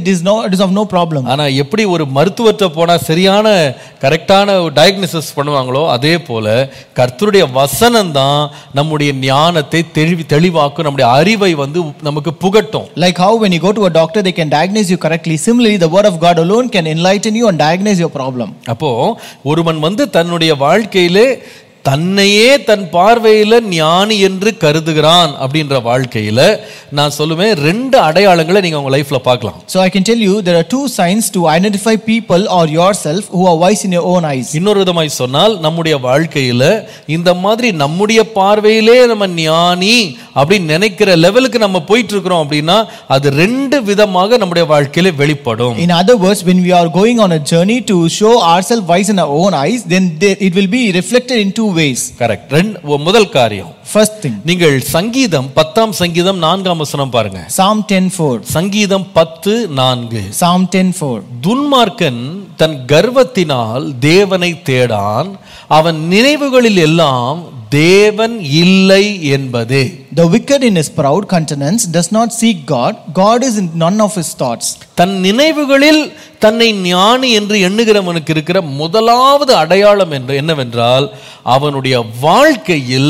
it is no it is of no problem. ஆனா எப்படி ஒரு மருத்துவர்கிட்ட போனா சரியான கரெக்டான டயக்னோசிஸ் பண்ணுவாங்களோ அதே போல கர்த்தருடைய வசனம் தான் நம்முடைய ஞானத்தை தெளிவி தெளிவாக்கும் நம்முடைய அறிவை வந்து நமக்கு புகட்டும் Like how when you go to a doctor, they can diagnose you correctly. Similarly, the word of God alone can enlighten you and diagnose your problem. அப்போ ஒருவன் வந்து தன்னுடைய வாழ்க்கையிலே தன்னையே தன் பார்வையில ஞானி என்று கருதுகிறான் அப்படின்ற வாழ்க்கையில நான் சொல்லுவேன் ரெண்டு அடையாளங்களை நீங்க உங்க லைஃப்ல பார்க்கலாம் So I can tell you there are two signs to identify people or yourself who are wise in your own eyes. இன்னொரு விதமாய் சொன்னால் நம்முடைய வாழ்க்கையில இந்த மாதிரி நம்முடைய பார்வையிலே நம்ம ஞானி அப்படின்னு நினைக்கிற லெவலுக்கு நம்ம போயிட்டு இருக்கிறோம் அப்படின்னா அது ரெண்டு விதமாக நம்முடைய வாழ்க்கையில வெளிப்படும் In other words, when we are going on a journey to show ourselves wise in our own eyes, then they, it will be reflected in two ways. Correct ரெண்டு முதல் காரியம் First thing, நீங்கள் சங்கீதம் பத்தாம் சங்கீதம் நான்காம் வசனம் பாருங்க Psalm 10:4. சங்கீதம் பத்து நான்கு Psalm 10:4. துன்மார்க்கன் தன் கர்வத்தினால் தேவனை தேடான் அவன் நினைவுகளில் எல்லாம் தேவன் இல்லை என்பதே The wicked in his proud countenance does not seek God. God is in none of his thoughts. தன் நினைவுகளில் தன்னை ஞானி என்று எண்ணுகிறவனுக்கு இருக்கிற முதலாவது அடையாளம் என்று என்னவென்றால் அவனுடைய வாழ்க்கையில்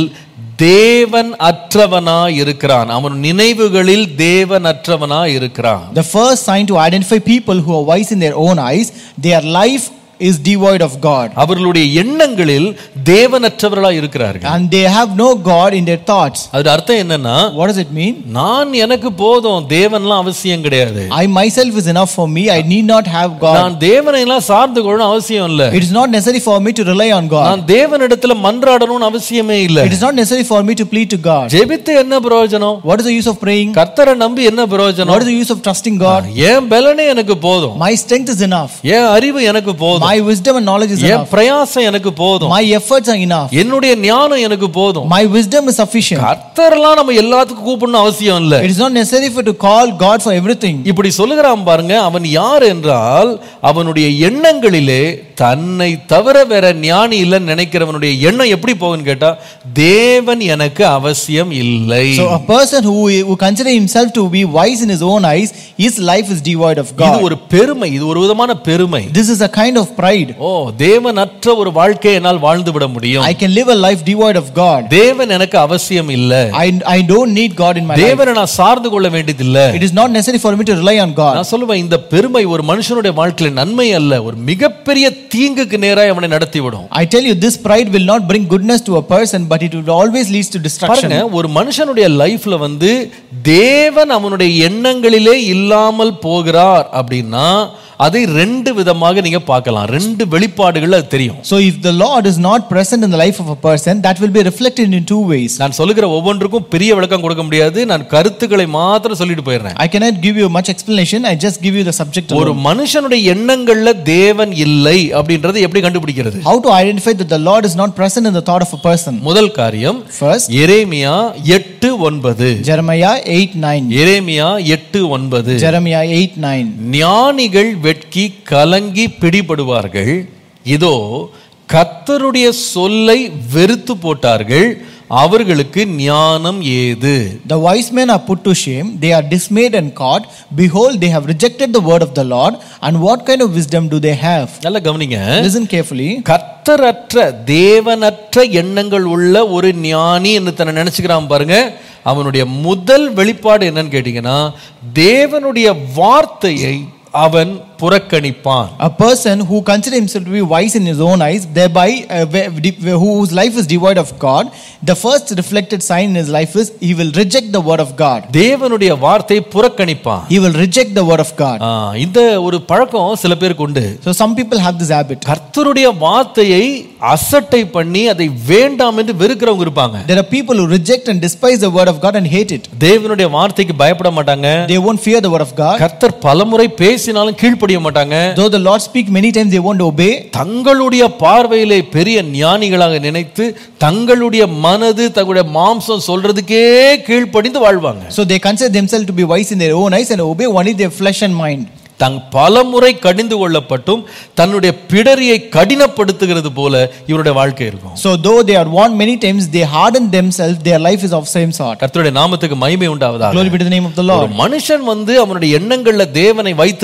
தேவன் அற்றவனா இருக்கிறான் அவன் நினைவுகளில் தேவன் அற்றவனா இருக்கிறான் The first sign to identify people who are wise in their own eyes, their life is devoid of God. அவர்களுடைய எண்ணங்களில் தேவனற்றவர்களா இருக்கிறார்கள் And they have no God in their thoughts. அது அர்த்தம் என்னன்னா What does it mean? நான் எனக்கு போதும் தேவன்லாம் அவசியம் கிடையாது I myself is enough for me. I need not have God. நான் தேவனை எல்லாம் சார்ந்து கொள்ளணும் அவசியம் இல்ல It is not necessary for me to rely on God. நான் தேவனிடத்துல மன்றாடணும்னு அவசியமே இல்ல It is not necessary for me to plead to God. ஜெபித்து என்ன பிரயோஜனம் What is the use of praying? கர்த்தரை நம்பி என்ன பிரயோஜனம் What is the use of trusting God? என் பலனே எனக்கு போதும் My strength is enough. என் அறிவு எனக்கு போதும் My wisdom and knowledge is N enough. பிரயாசம் எனக்கு போதும் My efforts are enough. என்னுடைய ஞானம் எனக்கு போதும் My wisdom is sufficient. கர்த்தரெல்லாம் நம்ம எல்லாத்துக்கும் கூப்பிடணும் அவசியம் இல்ல It is not necessary for to call God for everything. இப்படி சொல்லுகிறான் பாருங்க அவன் யார் என்றால் அவனுடைய எண்ணங்களிலே தன்னை தவிர வேற ஞானி இல்லைன்னு நினைக்கிறவனுடைய எண்ணம் எப்படி போகுன்னு கேட்டா தேவன் எனக்கு அவசியம் இல்லை So a person who, who consider himself to be wise in his own eyes, his life is devoid of இது God. ஒரு பெருமை இது ஒரு விதமான பெருமை This is a kind of pride. ஓ தேவனற்ற ஒரு வாழ்க்கையை என்னால் வாழ்ந்து விட முடியும் I can live a life devoid of God. தேவன் எனக்கு அவசியம் இல்ல I, I don't need God in my life. தேவனை நான் சார்ந்து கொள்ள வேண்டியதில்ல It is not necessary for me to rely on God. நான் சொல்லுவேன் இந்த பெருமை ஒரு மனுஷனுடைய வாழ்க்கையில நன்மை அல்ல ஒரு மிகப்பெரிய தீங்குக்கு நேராக அவனை நடத்தி விடும் I tell you, this pride will not bring goodness to a person, but it will always lead to destruction. பாருங்க ஒரு மனுஷனுடைய லைஃப்ல வந்து தேவன் அவனுடைய எண்ணங்களிலே இல்லாமல் போகிறார் அப்படின்னா அதை ரெண்டு விதமாக நீங்க பார்க்கலாம் ரெண்டு வெளிப்பாடுகள் அது தெரியும் So if the Lord is not present in the life of a person, that will be reflected in two ways. நான் சொல்லுகிற ஒவ்வொன்றுக்கும் பெரிய விளக்கம் கொடுக்க முடியாது நான் கருத்துக்களை மாத்திரம் சொல்லிட்டு போயிடுறேன் I cannot give you much explanation. I just give you the subject. ஒரு alone. மனுஷனுடைய எண்ணங்கள்ல தேவன் இல்லை அப்படின்றதை எப்படி கண்டுபிடிக்கிறது How to identify that the Lord is not present in the thought of a person? முதல் காரியம் First, எரேமியா எட்டு ஒன்பது Jeremiah 8 9. எரேமியா எட்டு ஒன்பது Jeremiah 8 9. ஞானிகள் வெட்கி கலங்கி பிடிபடுவார்கள் இதோ கர்த்தருடைய சொல்லை வெறுத்து போட்டார்கள் அவர்களுக்கு ஞானம் ஏது The wise men are put to shame, they are dismayed and caught. Behold, they have rejected the word of the Lord. And what kind of wisdom do they have? நல்லா கவனிங்க Listen carefully. கர்த்தரற்ற தேவனற்ற எண்ணங்கள் உள்ள ஒரு ஞானி என்று தன்னை நினைச்சுக்கிறான் பாருங்க அவனுடைய முதல் வெளிப்பாடு என்னன்னு கேட்டீங்கன்னா தேவனுடைய வார்த்தையை அவன் புறக்கணிப்பான் A person who considers himself to be wise in his own eyes, thereby uh, where- where- whose life is devoid of God, the first reflected sign in his life is he will reject the word of God. தேவனுடைய வார்த்தையை புறக்கணிப்பான் He will reject the word of God. ஆ, இந்த ஒரு பழக்கம் சில பேருக்கு உண்டு So some people have this habit. கர்த்தருடைய வார்த்தையை அசட்டை பண்ணி அதை வேண்டாம் என்று வெறுக்கிறவங்க இருப்பாங்க There are people who reject and despise the word of God and hate it. தேவனுடைய வார்த்தைக்கு பயப்பட மாட்டாங்க They won't fear the word of God. கர்த்தர் பலமுறை பேசினாலும் கீழ்ப்படிய மாட்டாங்க Though the Lord speak many times, they won't obey. தங்களுடைய பார்வையிலே பெரிய ஞானிகளாக நினைத்து தங்களுடைய மனது தங்களுடைய மாம்சம் சொல்றதுக்கே கீழ்ப்படிந்து வாழ்வாங்க So they consider themselves to be wise in their own eyes and obey only their flesh and mind. தங் பலமுறை கடிந்து கொள்ளப்பட்டும் தன்னுடைய பிடரியை கடினப்படுத்துகிறது போல இவருடைய வாழ்க்கை இருக்கும் So though they are warned many times, they harden themselves, their life is of same sort. கர்த்தருடைய நாமத்துக்கு மகிமை உண்டாவதாக Glory be to the name of the Lord. ஒரு மனுஷன் வந்து அவனுடைய எண்ணங்கள்ல தேவனை வைத்து